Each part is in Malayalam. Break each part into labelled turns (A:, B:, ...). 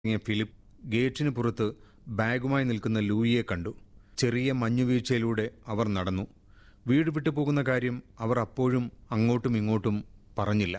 A: ഇറങ്ങിയ ഫിലിപ്പ് ഗേറ്റിന് പുറത്ത് ബാഗുമായി നിൽക്കുന്ന ലൂയിയെ കണ്ടു ചെറിയ മഞ്ഞുവീഴ്ചയിലൂടെ അവർ നടന്നു വീട് വിട്ടു പോകുന്ന കാര്യം അവർ അപ്പോഴും അങ്ങോട്ടും ഇങ്ങോട്ടും പറഞ്ഞില്ല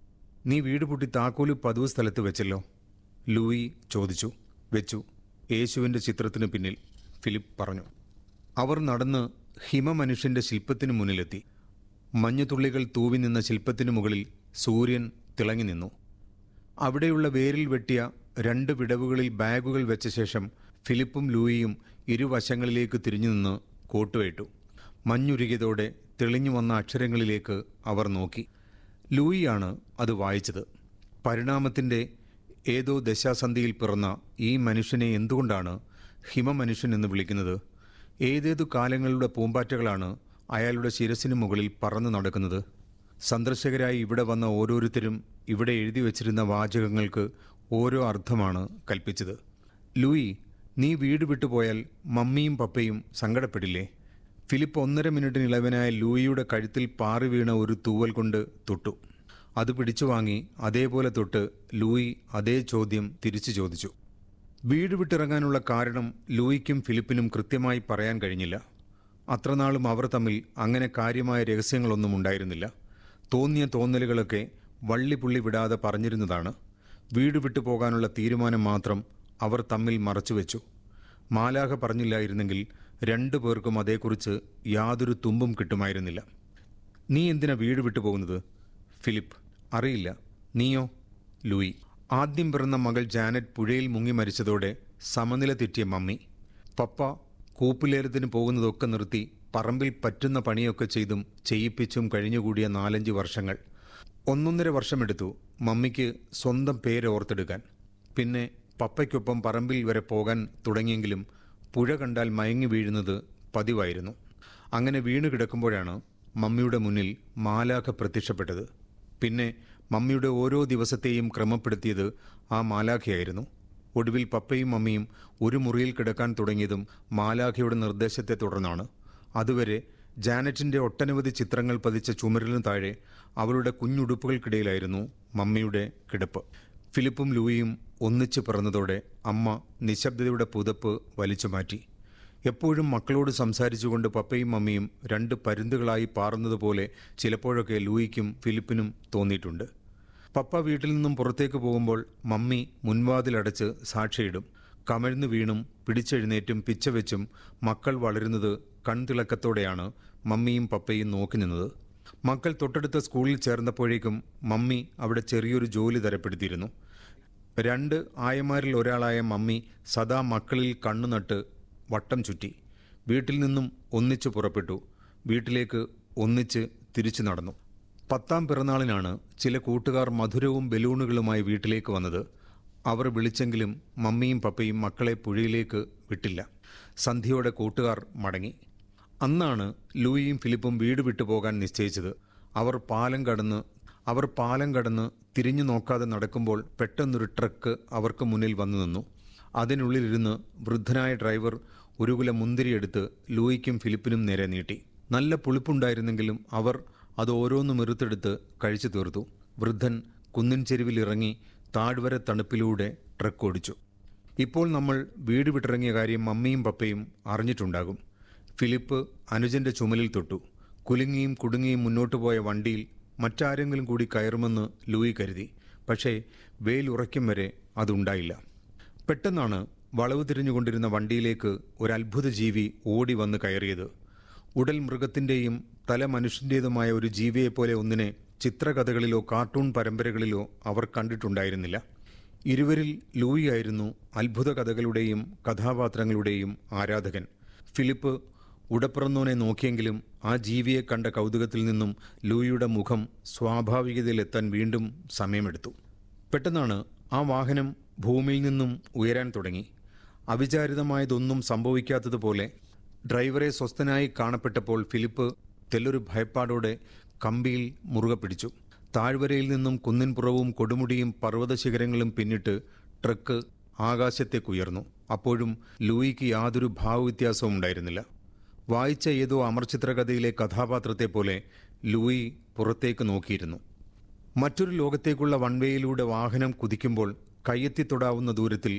A: നീ വീട് പൂട്ടി താക്കോല് പതിവ് സ്ഥലത്ത് വെച്ചല്ലോ ലൂയി ചോദിച്ചു വെച്ചു യേശുവിൻ്റെ ചിത്രത്തിന് പിന്നിൽ ഫിലിപ്പ് പറഞ്ഞു അവർ നടന്ന് ഹിമമനുഷ്യന്റെ ശില്പത്തിനു മുന്നിലെത്തി മഞ്ഞുതുള്ളികൾ തൂവി നിന്ന ശില്പത്തിനു മുകളിൽ സൂര്യൻ തിളങ്ങി നിന്നു അവിടെയുള്ള വേരിൽ വെട്ടിയ രണ്ട് വിടവുകളിൽ ബാഗുകൾ വെച്ച ശേഷം ഫിലിപ്പും ലൂയിയും ഇരുവശങ്ങളിലേക്ക് തിരിഞ്ഞു നിന്ന് കോട്ടുവേട്ടു മഞ്ഞുരുകിയതോടെ തെളിഞ്ഞു വന്ന അക്ഷരങ്ങളിലേക്ക് അവർ നോക്കി ലൂയിയാണ് അത് വായിച്ചത് പരിണാമത്തിൻ്റെ ഏതോ ദശാസന്ധിയിൽ പിറന്ന ഈ മനുഷ്യനെ എന്തുകൊണ്ടാണ് ഹിമമനുഷ്യൻ എന്ന് വിളിക്കുന്നത് ഏതേതു കാലങ്ങളുടെ പൂമ്പാറ്റകളാണ് അയാളുടെ ശിരസിന് മുകളിൽ പറന്നു നടക്കുന്നത് സന്ദർശകരായി ഇവിടെ വന്ന ഓരോരുത്തരും ഇവിടെ എഴുതി വച്ചിരുന്ന വാചകങ്ങൾക്ക് ഓരോ അർത്ഥമാണ് കൽപ്പിച്ചത് ലൂയി നീ വീട് വിട്ടുപോയാൽ മമ്മിയും പപ്പയും സങ്കടപ്പെടില്ലേ ഫിലിപ്പ് ഒന്നര മിനിറ്റിന് ഇളവനായ ലൂയിയുടെ കഴുത്തിൽ പാറി വീണ ഒരു തൂവൽ കൊണ്ട് തൊട്ടു അത് പിടിച്ചു വാങ്ങി അതേപോലെ തൊട്ട് ലൂയി അതേ ചോദ്യം തിരിച്ചു ചോദിച്ചു വീട് വിട്ടിറങ്ങാനുള്ള കാരണം ലൂയിക്കും ഫിലിപ്പിനും കൃത്യമായി പറയാൻ കഴിഞ്ഞില്ല അത്രനാളും അവർ തമ്മിൽ അങ്ങനെ കാര്യമായ രഹസ്യങ്ങളൊന്നും ഉണ്ടായിരുന്നില്ല തോന്നിയ തോന്നലുകളൊക്കെ വള്ളിപുള്ളി വിടാതെ പറഞ്ഞിരുന്നതാണ് വീട് വിട്ടു പോകാനുള്ള തീരുമാനം മാത്രം അവർ തമ്മിൽ മറച്ചുവെച്ചു മാലാഹ പറഞ്ഞില്ലായിരുന്നെങ്കിൽ രണ്ടു പേർക്കും അതേക്കുറിച്ച് യാതൊരു തുമ്പും കിട്ടുമായിരുന്നില്ല നീ എന്തിനാ വീട് വിട്ടു പോകുന്നത് ഫിലിപ്പ് അറിയില്ല നീയോ ലൂയി ആദ്യം പിറന്ന മകൾ ജാനറ്റ് പുഴയിൽ മുങ്ങി മരിച്ചതോടെ സമനില തെറ്റിയ മമ്മി പപ്പ കൂപ്പിലേരത്തിന് പോകുന്നതൊക്കെ നിർത്തി പറമ്പിൽ പറ്റുന്ന പണിയൊക്കെ ചെയ്തും ചെയ്യിപ്പിച്ചും കഴിഞ്ഞുകൂടിയ നാലഞ്ച് വർഷങ്ങൾ ഒന്നൊന്നര വർഷമെടുത്തു മമ്മിക്ക് സ്വന്തം പേര് ഓർത്തെടുക്കാൻ പിന്നെ പപ്പയ്ക്കൊപ്പം പറമ്പിൽ വരെ പോകാൻ തുടങ്ങിയെങ്കിലും പുഴ കണ്ടാൽ മയങ്ങി വീഴുന്നത് പതിവായിരുന്നു അങ്ങനെ വീണു കിടക്കുമ്പോഴാണ് മമ്മിയുടെ മുന്നിൽ മാലാഖ പ്രത്യക്ഷപ്പെട്ടത് പിന്നെ മമ്മിയുടെ ഓരോ ദിവസത്തെയും ക്രമപ്പെടുത്തിയത് ആ മാലാഖയായിരുന്നു ഒടുവിൽ പപ്പയും മമ്മിയും ഒരു മുറിയിൽ കിടക്കാൻ തുടങ്ങിയതും മാലാഖയുടെ നിർദ്ദേശത്തെ തുടർന്നാണ് അതുവരെ ജാനറ്റിന്റെ ഒട്ടനവധി ചിത്രങ്ങൾ പതിച്ച ചുമരിലും താഴെ അവളുടെ കുഞ്ഞുടുപ്പുകൾക്കിടയിലായിരുന്നു മമ്മിയുടെ കിടപ്പ് ഫിലിപ്പും ലൂയിയും ഒന്നിച്ചു പിറന്നതോടെ അമ്മ നിശബ്ദതയുടെ പുതപ്പ് വലിച്ചു മാറ്റി എപ്പോഴും മക്കളോട് സംസാരിച്ചുകൊണ്ട് പപ്പയും മമ്മിയും രണ്ട് പരുന്തുകളായി പാറുന്നതുപോലെ ചിലപ്പോഴൊക്കെ ലൂയിക്കും ഫിലിപ്പിനും തോന്നിയിട്ടുണ്ട് പപ്പ വീട്ടിൽ നിന്നും പുറത്തേക്ക് പോകുമ്പോൾ മമ്മി മുൻവാതിലടച്ച് സാക്ഷിയിടും കമഴ്ന്നു വീണും പിടിച്ചെഴുന്നേറ്റും പിച്ചവെച്ചും മക്കൾ വളരുന്നത് കൺതിളക്കത്തോടെയാണ് മമ്മിയും പപ്പയും നോക്കി നിന്നത് മക്കൾ തൊട്ടടുത്ത സ്കൂളിൽ ചേർന്നപ്പോഴേക്കും മമ്മി അവിടെ ചെറിയൊരു ജോലി തരപ്പെടുത്തിയിരുന്നു രണ്ട് ആയമാരിൽ ഒരാളായ മമ്മി സദാ മക്കളിൽ കണ്ണുനട്ട് വട്ടം ചുറ്റി വീട്ടിൽ നിന്നും ഒന്നിച്ചു പുറപ്പെട്ടു വീട്ടിലേക്ക് ഒന്നിച്ച് തിരിച്ചു നടന്നു പത്താം പിറന്നാളിനാണ് ചില കൂട്ടുകാർ മധുരവും ബലൂണുകളുമായി വീട്ടിലേക്ക് വന്നത് അവർ വിളിച്ചെങ്കിലും മമ്മിയും പപ്പയും മക്കളെ പുഴയിലേക്ക് വിട്ടില്ല സന്ധ്യയോടെ കൂട്ടുകാർ മടങ്ങി അന്നാണ് ലൂയിയും ഫിലിപ്പും വീട് വിട്ടുപോകാൻ നിശ്ചയിച്ചത് അവർ പാലം കടന്ന് അവർ പാലം കടന്ന് തിരിഞ്ഞു നോക്കാതെ നടക്കുമ്പോൾ പെട്ടെന്നൊരു ട്രക്ക് അവർക്ക് മുന്നിൽ വന്നു നിന്നു അതിനുള്ളിലിരുന്ന് വൃദ്ധനായ ഡ്രൈവർ ഒരു കുല മുന്തിരിയെടുത്ത് ലൂയിക്കും ഫിലിപ്പിനും നേരെ നീട്ടി നല്ല പുളിപ്പുണ്ടായിരുന്നെങ്കിലും അവർ അത് ഓരോന്നും എറുത്തെടുത്ത് കഴിച്ചു തീർത്തു വൃദ്ധൻ കുന്നിൻ ചെരുവിൽ ഇറങ്ങി താഴ്വര തണുപ്പിലൂടെ ട്രക്ക് ഓടിച്ചു ഇപ്പോൾ നമ്മൾ വീട് വിട്ടിറങ്ങിയ കാര്യം മമ്മിയും പപ്പയും അറിഞ്ഞിട്ടുണ്ടാകും ഫിലിപ്പ് അനുജന്റെ ചുമലിൽ തൊട്ടു കുലുങ്ങിയും കുടുങ്ങിയും മുന്നോട്ടു പോയ വണ്ടിയിൽ മറ്റാരെങ്കിലും കൂടി കയറുമെന്ന് ലൂയി കരുതി പക്ഷേ വെയിൽ ഉറയ്ക്കും വരെ അതുണ്ടായില്ല പെട്ടെന്നാണ് വളവ് തിരിഞ്ഞുകൊണ്ടിരുന്ന വണ്ടിയിലേക്ക് ഒരു അത്ഭുത ജീവി ഓടി വന്ന് കയറിയത് ഉടൽ മൃഗത്തിൻ്റെയും തല മനുഷ്യൻ്റേതുമായ ഒരു ജീവിയെപ്പോലെ ഒന്നിനെ ചിത്രകഥകളിലോ കാർട്ടൂൺ പരമ്പരകളിലോ അവർ കണ്ടിട്ടുണ്ടായിരുന്നില്ല ഇരുവരിൽ ലൂയി ആയിരുന്നു അത്ഭുത കഥകളുടെയും കഥാപാത്രങ്ങളുടെയും ആരാധകൻ ഫിലിപ്പ് ഉടപ്പിറന്നോനെ നോക്കിയെങ്കിലും ആ ജീവിയെ കണ്ട കൗതുകത്തിൽ നിന്നും ലൂയിയുടെ മുഖം സ്വാഭാവികതയിലെത്താൻ വീണ്ടും സമയമെടുത്തു പെട്ടെന്നാണ് ആ വാഹനം ഭൂമിയിൽ നിന്നും ഉയരാൻ തുടങ്ങി അവിചാരിതമായതൊന്നും സംഭവിക്കാത്തതുപോലെ ഡ്രൈവറെ സ്വസ്ഥനായി കാണപ്പെട്ടപ്പോൾ ഫിലിപ്പ് തെല്ലൊരു ഭയപ്പാടോടെ കമ്പിയിൽ മുറുകെ പിടിച്ചു താഴ്വരയിൽ നിന്നും കുന്നിൻപുറവും കൊടുമുടിയും പർവ്വതശിഖരങ്ങളും പിന്നിട്ട് ട്രക്ക് ആകാശത്തേക്കുയർന്നു അപ്പോഴും ലൂയിക്ക് യാതൊരു ഭാവവ്യത്യാസവും ഉണ്ടായിരുന്നില്ല വായിച്ച ഏതോ അമർചിത്രകഥയിലെ കഥാപാത്രത്തെ പോലെ ലൂയി പുറത്തേക്ക് നോക്കിയിരുന്നു മറ്റൊരു ലോകത്തേക്കുള്ള വൺവേയിലൂടെ വാഹനം കുതിക്കുമ്പോൾ കയ്യെത്തിത്തൊടാവുന്ന ദൂരത്തിൽ